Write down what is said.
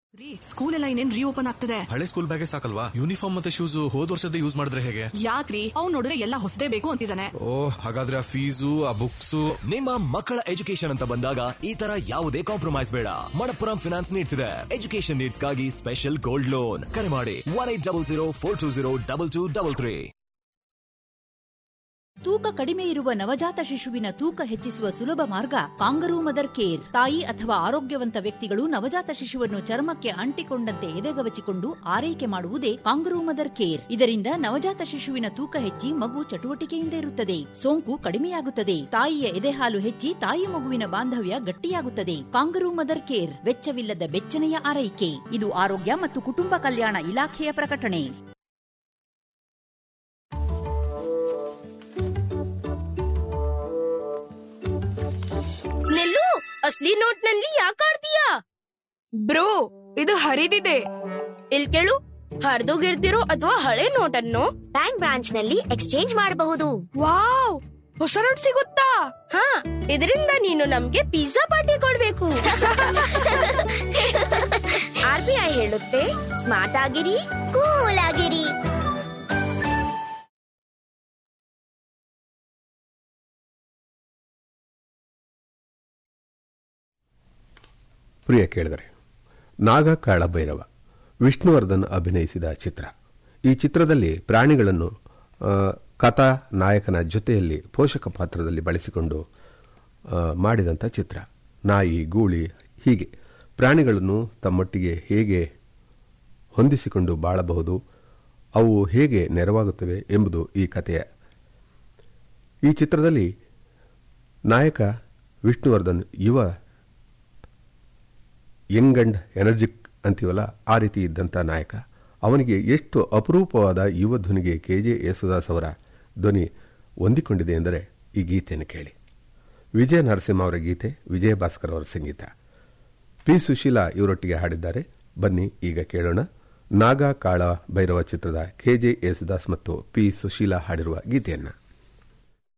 ರೀ ಸ್ಕೂಲ್ ಎಲ್ಲ ಇನ್ನೇನ್ ರೀಓಪನ್ ಆಗ್ತದೆ ಹಳೆ ಸ್ಕೂಲ್ ಬ್ಯಾಗೇ ಸಾಕಲ್ವಾ ಯೂನಿಫಾರ್ಮ್ ಮತ್ತೆ ಶೂಸ್ ಹೋದ್ ವರ್ಷದ ಯೂಸ್ ಮಾಡಿದ್ರೆ ಹೇಗೆ ಯಾಕ್ರಿ ಅವ್ನ್ ನೋಡಿದ್ರೆ ಎಲ್ಲ ಹೊಸದೇ ಬೇಕು ಅಂತಿದ್ದಾನೆ ಓ ಹಾಗಾದ್ರೆ ಆ ಫೀಸು ಆ ಬುಕ್ಸು ನಿಮ್ಮ ಮಕ್ಕಳ ಎಜುಕೇಶನ್ ಅಂತ ಬಂದಾಗ ಈ ತರ ಯಾವುದೇ ಕಾಂಪ್ರಮೈಸ್ ಬೇಡ ಮಣಪ್ಪುರಂ ಫಿನಾನ್ಸ್ ನೀಡ್ತಿದೆ ಎಜುಕೇಶನ್ ನೀಡ್ಸ್ಗಾಗಿ ಸ್ಪೆಷಲ್ ಗೋಲ್ಡ್ ಲೋನ್ ಕರೆ ಮಾಡಿ one eight double zero four two zero double two double three ತೂಕ ಕಡಿಮೆ ಇರುವ ನವಜಾತ ಶಿಶುವಿನ ತೂಕ ಹೆಚ್ಚಿಸುವ ಸುಲಭ ಮಾರ್ಗ ಕಾಂಗರೂ ಮದರ್ ಕೇರ್ ತಾಯಿ ಅಥವಾ ಆರೋಗ್ಯವಂತ ವ್ಯಕ್ತಿಗಳು ನವಜಾತ ಶಿಶುವನ್ನು ಚರ್ಮಕ್ಕೆ ಅಂಟಿಕೊಂಡಂತೆ ಎದೆಗವಚಿಕೊಂಡು ಆರೈಕೆ ಮಾಡುವುದೇ ಕಾಂಗರೂ ಮದರ್ ಕೇರ್ ಇದರಿಂದ ನವಜಾತ ಶಿಶುವಿನ ತೂಕ ಹೆಚ್ಚಿ ಮಗು ಚಟುವಟಿಕೆಯಿಂದ ಇರುತ್ತದೆ ಸೋಂಕು ಕಡಿಮೆಯಾಗುತ್ತದೆ ತಾಯಿಯ ಎದೆಹಾಲು ಹೆಚ್ಚಿ ತಾಯಿ ಮಗುವಿನ ಬಾಂಧವ್ಯ ಗಟ್ಟಿಯಾಗುತ್ತದೆ ಕಾಂಗರೂ ಮದರ್ ಕೇರ್ ವೆಚ್ಚವಿಲ್ಲದ ಬೆಚ್ಚನೆಯ ಆರೈಕೆ ಇದು ಆರೋಗ್ಯ ಮತ್ತು ಕುಟುಂಬ ಕಲ್ಯಾಣ ಇಲಾಖೆಯ ಪ್ರಕಟಣೆ ನೆಲ್ಲು ಅಸ್ಲಿ ನೋಟ್ ನಲ್ಲಿ ಯಾಕೆ ಆಡ್ತೀಯಾ ಬ್ರೋ ಇದು ಹರಿದಿದೆ ಇಲ್ ಕೇಳು ಹರಿದೋಗಿರ್ದಿರೋ ಅಥವಾ ಹಳೆ ನೋಟ್ ಅನ್ನು ಬ್ಯಾಂಕ್ ಬ್ರಾಂಚ್ ನಲ್ಲಿ ಎಕ್ಸ್ಚೇಂಜ್ ಮಾಡಬಹುದು ವಾವ್ ಹೊಸ ನೋಟ್ ಸಿಗುತ್ತಾ ಹಾ ಇದರಿಂದ ನೀನು ನಮ್ಗೆ ಪಿಜ್ಜಾ ಪಾರ್ಟಿ ಕೊಡ್ಬೇಕು ಆರ್ ಬಿ ಐ ಹೇಳುತ್ತೆ ಸ್ಮಾರ್ಟ್ ಆಗಿರಿ ಕೂಲ್ ಆಗಿರಿ ಪ್ರಿಯ ಕೇಳಿದರೆ ನಾಗ ಕಾಳ ಭೈರವ ವಿಷ್ಣುವರ್ಧನ್ ಅಭಿನಯಿಸಿದ ಚಿತ್ರ ಈ ಚಿತ್ರದಲ್ಲಿ ಪ್ರಾಣಿಗಳನ್ನು ಆ, ಕಥಾ ನಾಯಕನ ಜೊತೆಯಲ್ಲಿ ಪೋಷಕ ಪಾತ್ರದಲ್ಲಿ ಬಳಸಿಕೊಂಡು ಆ, ಮಾಡಿದಂಥ ಚಿತ್ರ ನಾಯಿ ಗೂಳಿ ಹೀಗೆ ಪ್ರಾಣಿಗಳನ್ನು ತಮ್ಮೊಟ್ಟಿಗೆ ಹೇಗೆ ಹೊಂದಿಸಿಕೊಂಡು ಬಾಳಬಹುದು ಅವು ಹೇಗೆ ನೆರವಾಗುತ್ತವೆ ಎಂಬುದು ಈ ಕಥೆಯ ಈ ಚಿತ್ರದಲ್ಲಿ ನಾಯಕ ವಿಷ್ಣುವರ್ಧನ್ ಯುವ ಯಂಗ್ ಅಂಡ್ ಎನರ್ಜಿಕ್ ಅಂತೀವಲ್ಲ ಆ ರೀತಿ ಇದ್ದಂಥ ನಾಯಕ ಅವನಿಗೆ ಎಷ್ಟು ಅಪರೂಪವಾದ ಯುವ ಧ್ವನಿಗೆ ಕೆ ಜೆ ಯೇಸುದಾಸ್ ಅವರ ಧ್ವನಿ ಹೊಂದಿಕೊಂಡಿದೆ ಎಂದರೆ ಈ ಗೀತೆಯನ್ನು ಕೇಳಿ ವಿಜಯ ನರಸಿಂಹ ಅವರ ಗೀತೆ ವಿಜಯ ಭಾಸ್ಕರ್ ಅವರ ಸಂಗೀತ ಪಿ ಸುಶೀಲಾ ಇವರೊಟ್ಟಿಗೆ ಹಾಡಿದ್ದಾರೆ ಬನ್ನಿ ಈಗ ಕೇಳೋಣ ನಾಗ ಕಾಳ ಭೈರವ ಚಿತ್ರದ ಕೆ ಜೆ ಯೇಸುದಾಸ್ ಮತ್ತು ಪಿ ಸುಶೀಲಾ ಹಾಡಿರುವ ಗೀತೆಯನ್ನು